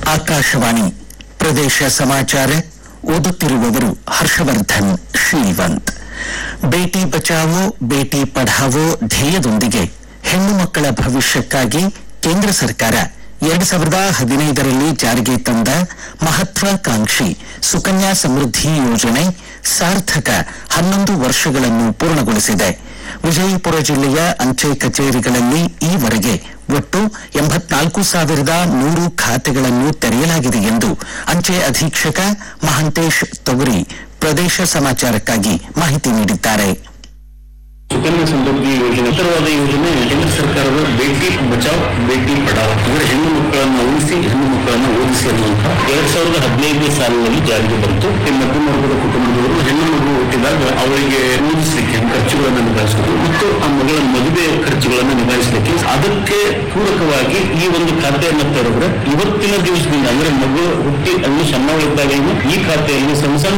ಆಕಾಶವಾಣಿ ಪ್ರದೇಶ ಸಮಾಚಾರ ಓದುತ್ತಿರುವವರು ಹರ್ಷವರ್ಧನ್ ಶ್ರೀವಂತ್ ಬೇಟಿ ಬಚಾವೋ ಬೇಟಿ ಪಢಾವೋ ಧ್ಯೇಯದೊಂದಿಗೆ ಹೆಣ್ಣು ಮಕ್ಕಳ ಭವಿಷ್ಯಕ್ಕಾಗಿ ಕೇಂದ್ರ ಸರ್ಕಾರ ಎರಡು ಸಾವಿರದ ಹದಿನೈದರಲ್ಲಿ ಜಾರಿಗೆ ತಂದ ಮಹತ್ವಾಕಾಂಕ್ಷಿ ಸುಕನ್ಯಾ ಸಮೃದ್ಧಿ ಯೋಜನೆ ಸಾರ್ಥಕ ಹನ್ನೊಂದು ವರ್ಷಗಳನ್ನು ಪೂರ್ಣಗೊಳಿಸಿದೆ ವಿಜಯಪುರ ಜಿಲ್ಲೆಯ ಅಂಚೆ ಕಚೇರಿಗಳಲ್ಲಿ ಈವರೆಗೆ ಒಟ್ಟು ಎಂಬತ್ನಾಲ್ಕು ಸಾವಿರದ ನೂರು ಖಾತೆಗಳನ್ನು ತೆರೆಯಲಾಗಿದೆ ಎಂದು ಅಂಚೆ ಅಧೀಕ್ಷಕ ಮಹಂತೇಶ್ ತೊಗರಿ ಪ್ರದೇಶ ಸಮಾಚಾರಕ್ಕಾಗಿ ಮಾಹಿತಿ ನೀಡಿದ್ದಾರೆ ಸುಕನ್ಯಾ ಸಮೃದ್ಧಿ ಯೋಜನೆ ಉತ್ತರವಾದ ಯೋಜನೆ ಕೇಂದ್ರ ಸರ್ಕಾರದ ಬೇಟಿ ಬಚಾವ್ ಬೇಟಿ ಪಢಾವ್ ಅಂದ್ರೆ ಹೆಣ್ಣು ಮಕ್ಕಳನ್ನ ಉಳಿಸಿ ಹೆಣ್ಣು ಮಕ್ಕಳನ್ನ ಓದಿಸಿ ಅನ್ನುವಂತ ಎರಡ್ ಸಾವಿರದ ಹದಿನೈದನೇ ಸಾಲಿನಲ್ಲಿ ಜಾರಿಗೆ ಬಂತು ಈ ಮಧ್ಯಮ ವರ್ಗದ ಕುಟುಂಬದವರು ಹೆಣ್ಣು ಮಗು ಹುಟ್ಟಿದಾಗ ಅವರಿಗೆ ಓದಿಸಲಿಕ್ಕೆ ಖರ್ಚುಗಳನ್ನು ನಿಭಾಯಿಸೋದು ಮತ್ತು ಆ ಮಗಳ ಮದುವೆ ಖರ್ಚುಗಳನ್ನು ನಿಭಾಯಿಸಲಿಕ್ಕೆ ಅದಕ್ಕೆ ಪೂರಕವಾಗಿ ಈ ಒಂದು ಖಾತೆಯನ್ನು ತೆರೆದ್ರೆ ಇವತ್ತಿನ ದಿವಸದಿಂದ ಅಂದ್ರೆ ಮಗು ಹುಟ್ಟಿ ಅಲ್ಲಿ ಸಣ್ಣವಳಿದ್ದಾಗ ಈ ಖಾತೆಯಲ್ಲಿ ಸಣ್ಣ ಸಣ್ಣ